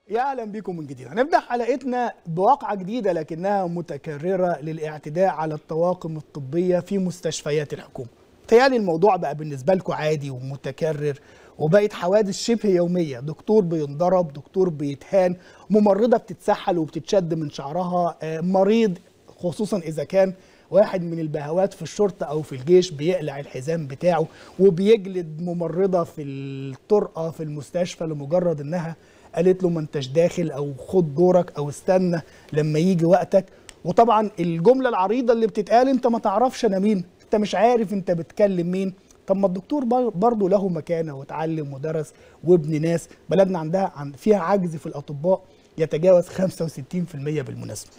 يا اهلا بكم من جديد هنبدا حلقتنا بواقعه جديده لكنها متكرره للاعتداء على الطواقم الطبيه في مستشفيات الحكومه تهيألي الموضوع بقى بالنسبه لكم عادي ومتكرر وبقت حوادث شبه يوميه دكتور بينضرب دكتور بيتهان ممرضه بتتسحل وبتتشد من شعرها آه، مريض خصوصا اذا كان واحد من البهوات في الشرطه او في الجيش بيقلع الحزام بتاعه وبيجلد ممرضه في الطرقه في المستشفى لمجرد انها قالت له ما انتش داخل او خد دورك او استنى لما يجي وقتك وطبعا الجمله العريضه اللي بتتقال انت ما تعرفش انا مين انت مش عارف انت بتكلم مين طب ما الدكتور بر- برضه له مكانه واتعلم ودرس وابن ناس بلدنا عندها عن فيها عجز في الاطباء يتجاوز 65% بالمناسبه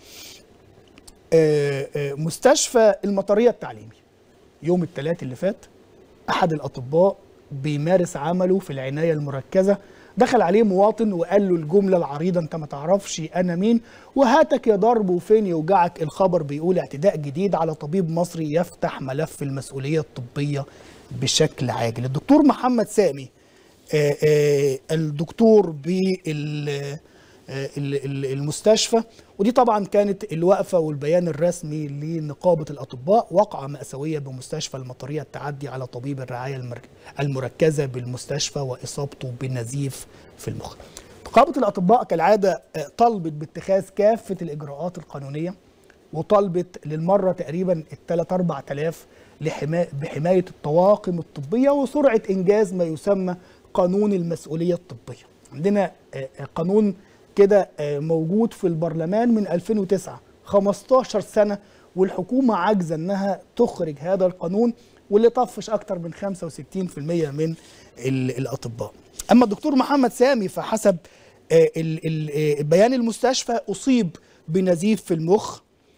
آه، آه، مستشفى المطريه التعليمي يوم الثلاث اللي فات احد الاطباء بيمارس عمله في العنايه المركزه دخل عليه مواطن وقال له الجمله العريضه انت ما تعرفش انا مين وهاتك يا ضرب وفين يوجعك الخبر بيقول اعتداء جديد على طبيب مصري يفتح ملف المسؤوليه الطبيه بشكل عاجل الدكتور محمد سامي آه، آه، الدكتور بال آه، ال- ال- المستشفى ودي طبعا كانت الوقفه والبيان الرسمي لنقابه الاطباء وقعه ماساويه بمستشفى المطريه التعدي على طبيب الرعايه المر- المركزه بالمستشفى واصابته بنزيف في المخ. نقابه الاطباء كالعاده آه، طلبت باتخاذ كافه الاجراءات القانونيه وطالبت للمره تقريبا الثلاث اربع تلاف لحماية بحمايه الطواقم الطبيه وسرعه انجاز ما يسمى قانون المسؤوليه الطبيه. عندنا آه، آه، قانون كده آه، موجود في البرلمان من 2009 15 سنه والحكومه عاجزه انها تخرج هذا القانون واللي طفش اكتر من 65% من ال- الاطباء. اما الدكتور محمد سامي فحسب آه، ال- ال- آه، بيان المستشفى اصيب بنزيف في المخ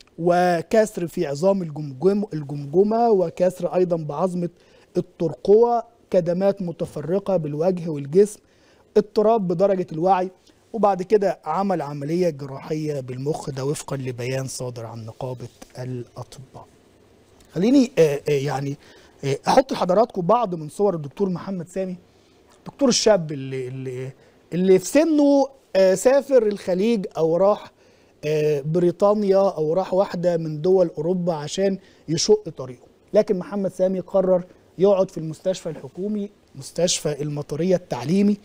وكسر في عظام الجمجم الجمجمه وكسر ايضا بعظمه الترقوه كدمات متفرقه بالوجه والجسم اضطراب بدرجه الوعي وبعد كده عمل عمليه جراحيه بالمخ ده وفقا لبيان صادر عن نقابه الاطباء. خليني آه، آه، يعني آه، احط لحضراتكم بعض من صور الدكتور محمد سامي الدكتور الشاب اللي اللي اللي في سنه آه، سافر الخليج او راح آه، بريطانيا او راح واحده من دول اوروبا عشان يشق طريقه لكن محمد سامي قرر يقعد في المستشفى الحكومي مستشفى المطريه التعليمي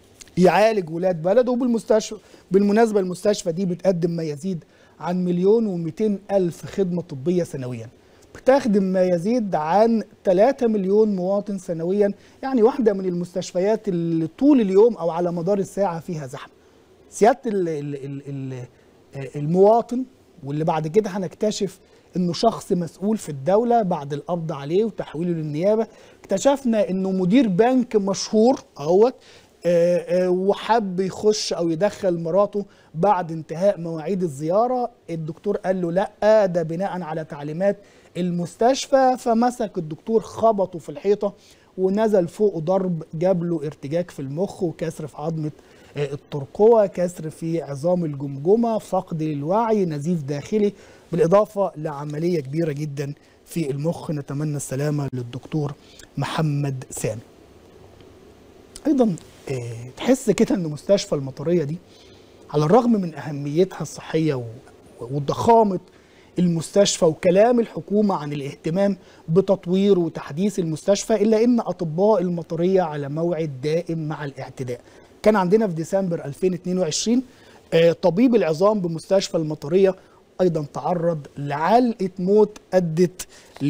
يعالج ولاد بلده وبالمستشفى بالمناسبه المستشفى دي بتقدم ما يزيد عن مليون ومئتين الف خدمه طبيه سنويا بتخدم ما يزيد عن 3 مليون مواطن سنويا يعني واحده من المستشفيات اللي طول اليوم او على مدار الساعه فيها زحمه سياده ال ال ال ال المواطن واللي بعد كده هنكتشف انه شخص مسؤول في الدوله بعد القبض عليه وتحويله للنيابه اكتشفنا انه مدير بنك مشهور اهوت آه، آه، وحب يخش او يدخل مراته بعد انتهاء مواعيد الزياره الدكتور قال له لا ده بناء على تعليمات المستشفى فمسك الدكتور خبطه في الحيطه ونزل فوقه ضرب جاب له ارتجاج في المخ وكسر في عظمه آه، الترقوه كسر في عظام الجمجمه فقد للوعي نزيف داخلي بالاضافه لعمليه كبيره جدا في المخ نتمنى السلامه للدكتور محمد سامي ايضا آه، تحس كده ان مستشفى المطريه دي على الرغم من اهميتها الصحيه و- وضخامه المستشفى وكلام الحكومه عن الاهتمام بتطوير وتحديث المستشفى الا ان اطباء المطريه على موعد دائم مع الاعتداء. كان عندنا في ديسمبر 2022 آه، طبيب العظام بمستشفى المطريه ايضا تعرض لعلقه موت ادت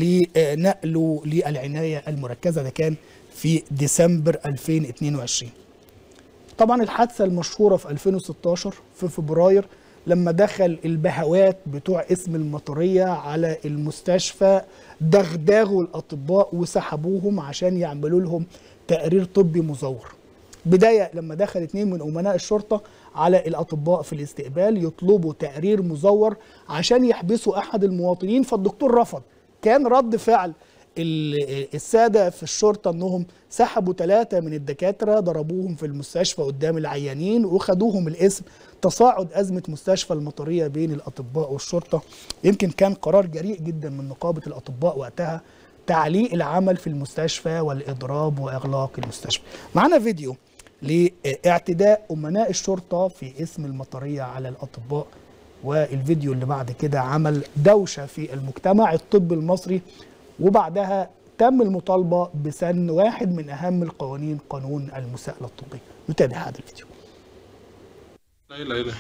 لنقله للعنايه المركزه ده كان في ديسمبر 2022 طبعا الحادثه المشهوره في 2016 في فبراير لما دخل البهوات بتوع اسم المطريه على المستشفى دغدغوا الاطباء وسحبوهم عشان يعملوا لهم تقرير طبي مزور بدايه لما دخل اتنين من امناء الشرطه على الاطباء في الاستقبال يطلبوا تقرير مزور عشان يحبسوا احد المواطنين فالدكتور رفض كان رد فعل ال- الساده في الشرطه انهم سحبوا ثلاثه من الدكاتره ضربوهم في المستشفى قدام العيانين وخدوهم الاسم تصاعد ازمه مستشفى المطريه بين الاطباء والشرطه يمكن كان قرار جريء جدا من نقابه الاطباء وقتها تعليق العمل في المستشفى والاضراب واغلاق المستشفى معانا فيديو لاعتداء امناء الشرطه في اسم المطريه على الاطباء والفيديو اللي بعد كده عمل دوشه في المجتمع الطبي المصري وبعدها تم المطالبه بسن واحد من اهم القوانين قانون المساءله الطبيه نتابع هذا الفيديو لا اله الا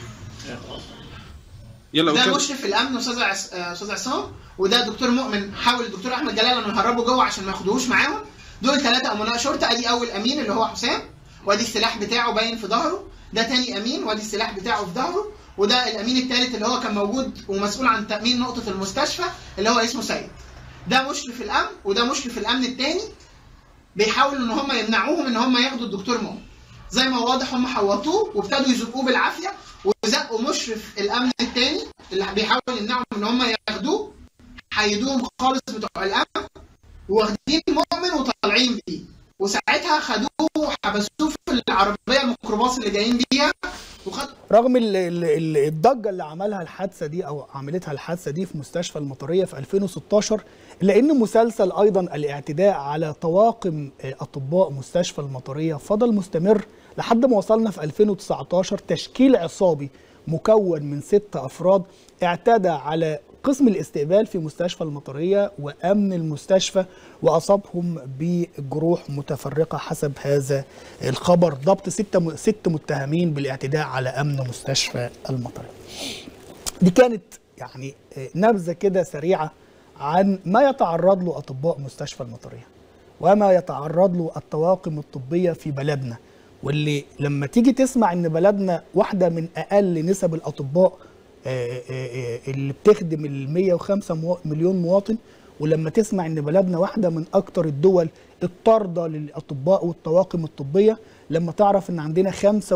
يلا ده وكده. مشرف الامن استاذ عص- آه، استاذ عصام وده دكتور مؤمن حاول الدكتور احمد جلال انه يهربه جوه عشان ما ياخدوهوش معاهم دول ثلاثه امناء شرطه ادي اول امين اللي هو حسام وادي السلاح بتاعه باين في ظهره ده تاني امين وادي السلاح بتاعه في ظهره وده الامين الثالث اللي هو كان موجود ومسؤول عن تامين نقطه المستشفى اللي هو اسمه سيد ده مشرف الامن وده مشرف الامن الثاني بيحاولوا ان هم يمنعوهم ان هم ياخدوا الدكتور مؤمن زي ما هو واضح هم حوطوه وابتدوا يزقوه بالعافيه وزقوا مشرف الامن الثاني اللي بيحاول يمنعهم ان هم ياخدوه حيدوهم خالص بتوع الامن واخدين مؤمن وطالعين بيه وساعتها خدوه وحبسوه في العربيه الميكروباص اللي جايين بيها وخدوا رغم ال- ال- ال- الضجه اللي عملها الحادثه دي او عملتها الحادثه دي في مستشفى المطريه في 2016 الا ان مسلسل ايضا الاعتداء على طواقم آه، اطباء مستشفى المطريه فضل مستمر لحد ما وصلنا في 2019 تشكيل عصابي مكون من ست افراد اعتدى على قسم الاستقبال في مستشفى المطريه وامن المستشفى واصابهم بجروح متفرقه حسب هذا الخبر ضبط ست ست متهمين بالاعتداء على امن مستشفى المطريه. دي كانت يعني آه، نبذه كده سريعه عن ما يتعرض له اطباء مستشفى المطريه وما يتعرض له الطواقم الطبيه في بلدنا واللي لما تيجي تسمع ان بلدنا واحده من اقل نسب الاطباء آه، آه، آه، اللي بتخدم ال 105 مو- مليون مواطن ولما تسمع ان بلدنا واحده من اكتر الدول الطارده للاطباء والطواقم الطبيه لما تعرف ان عندنا 65%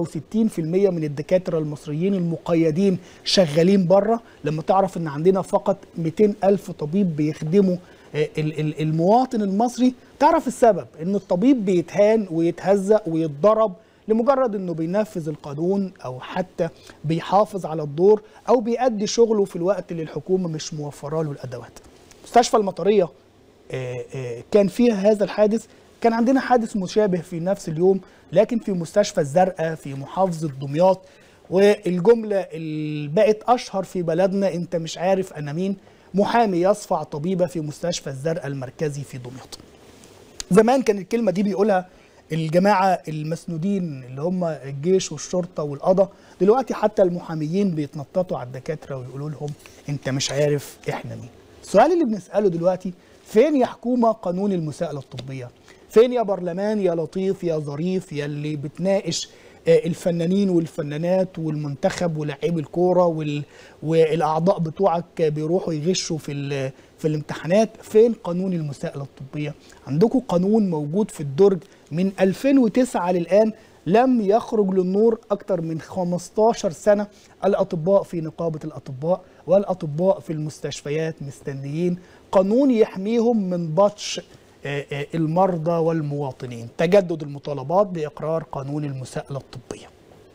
من الدكاتره المصريين المقيدين شغالين بره لما تعرف ان عندنا فقط 200 الف طبيب بيخدموا آه، ال- ال- المواطن المصري تعرف السبب ان الطبيب بيتهان ويتهزق ويتضرب لمجرد انه بينفذ القانون او حتى بيحافظ على الدور او بيأدي شغله في الوقت اللي الحكومه مش موفره له الادوات. مستشفى المطريه آه، آه، كان فيها هذا الحادث كان عندنا حادث مشابه في نفس اليوم لكن في مستشفى الزرقاء في محافظه دمياط والجمله اللي بقت اشهر في بلدنا انت مش عارف انا مين محامي يصفع طبيبه في مستشفى الزرقاء المركزي في دمياط. زمان كان الكلمه دي بيقولها الجماعه المسنودين اللي هم الجيش والشرطه والقضاء دلوقتي حتى المحاميين بيتنططوا على الدكاتره ويقولوا لهم انت مش عارف احنا مين السؤال اللي بنساله دلوقتي فين يا حكومه قانون المساءله الطبيه فين يا برلمان يا لطيف يا ظريف يا اللي بتناقش آه، الفنانين والفنانات والمنتخب ولاعيب الكوره وال... والاعضاء بتوعك بيروحوا يغشوا في ال... في الامتحانات فين قانون المساءله الطبيه عندكم قانون موجود في الدرج من 2009 للان لم يخرج للنور اكثر من 15 سنه الاطباء في نقابه الاطباء والاطباء في المستشفيات مستنيين قانون يحميهم من بطش آه، آه، المرضى والمواطنين تجدد المطالبات باقرار قانون المساءله الطبيه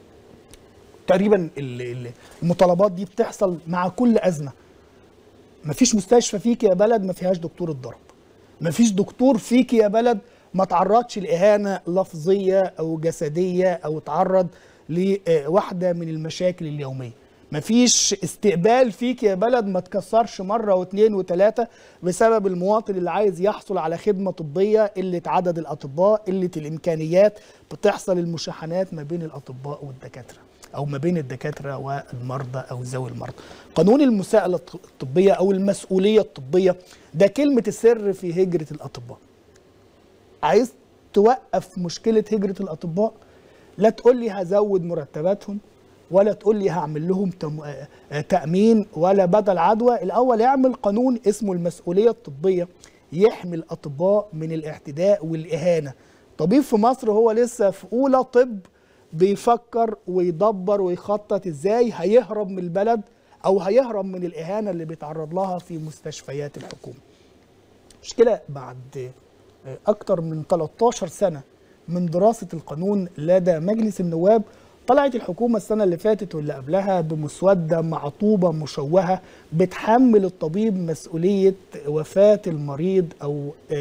تقريبا ال- ال- المطالبات دي بتحصل مع كل ازمه مفيش مستشفى فيك يا بلد ما فيهاش دكتور اتضرب مفيش دكتور فيك يا بلد ما تعرضش لإهانة لفظية أو جسدية أو تعرض لواحدة من المشاكل اليومية مفيش استقبال فيك يا بلد ما تكسرش مرة واثنين وثلاثة بسبب المواطن اللي عايز يحصل على خدمة طبية قلة عدد الأطباء قلة الإمكانيات بتحصل المشاحنات ما بين الأطباء والدكاترة او ما بين الدكاتره والمرضى او ذوي المرضى. قانون المساءله الط- الطبيه او المسؤوليه الطبيه ده كلمه السر في هجره الاطباء. عايز توقف مشكله هجره الاطباء لا تقول لي هزود مرتباتهم ولا تقول لي هعمل لهم تم... آه، آه، تامين ولا بدل عدوى الاول اعمل قانون اسمه المسؤوليه الطبيه يحمي الاطباء من الاعتداء والاهانه طبيب في مصر هو لسه في اولى طب بيفكر ويدبر ويخطط ازاي هيهرب من البلد او هيهرب من الاهانه اللي بيتعرض لها في مستشفيات الحكومه مشكله بعد اكتر من 13 سنه من دراسه القانون لدى مجلس النواب طلعت الحكومه السنه اللي فاتت واللي قبلها بمسوده معطوبه مشوهه بتحمل الطبيب مسؤوليه وفاه المريض او آه،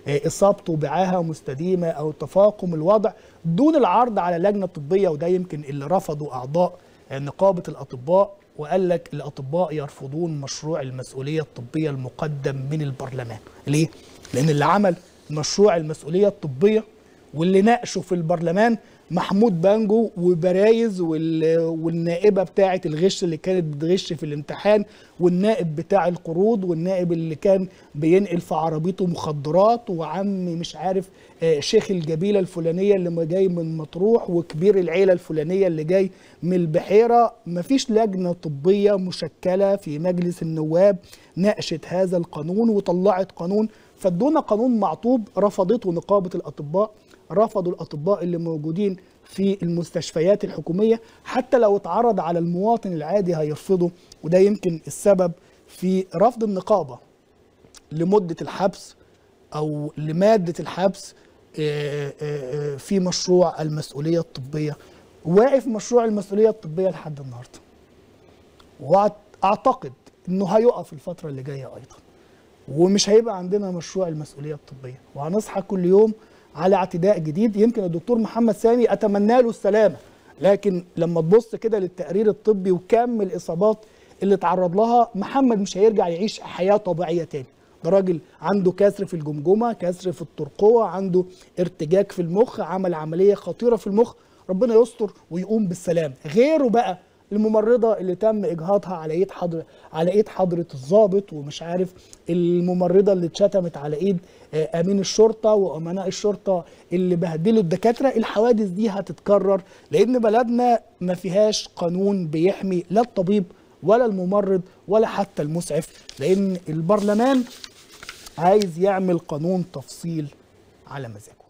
آه، اصابته بعاهه مستديمه او تفاقم الوضع دون العرض على لجنه طبيه وده يمكن اللي رفضوا اعضاء آه، نقابه الاطباء وقال لك الاطباء يرفضون مشروع المسؤوليه الطبيه المقدم من البرلمان ليه لان اللي عمل مشروع المسؤوليه الطبيه واللي ناقشه في البرلمان محمود بانجو وبرايز وال... والنائبه بتاعه الغش اللي كانت بتغش في الامتحان والنائب بتاع القروض والنائب اللي كان بينقل في عربيته مخدرات وعم مش عارف آه، شيخ الجبيله الفلانيه اللي جاي من مطروح وكبير العيله الفلانيه اللي جاي من البحيره مفيش لجنه طبيه مشكله في مجلس النواب ناقشت هذا القانون وطلعت قانون فادونا قانون معطوب رفضته نقابه الاطباء رفضوا الاطباء اللي موجودين في المستشفيات الحكوميه حتى لو اتعرض على المواطن العادي هيرفضه وده يمكن السبب في رفض النقابه لمده الحبس او لماده الحبس آه، آه، آه، في مشروع المسؤوليه الطبيه واقف مشروع المسؤوليه الطبيه لحد النهارده واعتقد انه هيقف الفتره اللي جايه ايضا ومش هيبقى عندنا مشروع المسؤوليه الطبيه وهنصحى كل يوم على اعتداء جديد يمكن الدكتور محمد سامي اتمنى له السلامه لكن لما تبص كده للتقرير الطبي وكم الاصابات اللي اتعرض لها محمد مش هيرجع يعيش حياه طبيعيه تاني ده راجل عنده كسر في الجمجمه كسر في الترقوه عنده ارتجاج في المخ عمل عمليه خطيره في المخ ربنا يستر ويقوم بالسلام غيره بقى الممرضه اللي تم اجهاضها على ايد حضر على ايد حضره الضابط ومش عارف الممرضه اللي اتشتمت على ايد آه، امين الشرطه وامناء الشرطه اللي بهدلوا الدكاتره الحوادث دي هتتكرر لان بلدنا ما فيهاش قانون بيحمي لا الطبيب ولا الممرض ولا حتى المسعف لان البرلمان عايز يعمل قانون تفصيل على مزاجه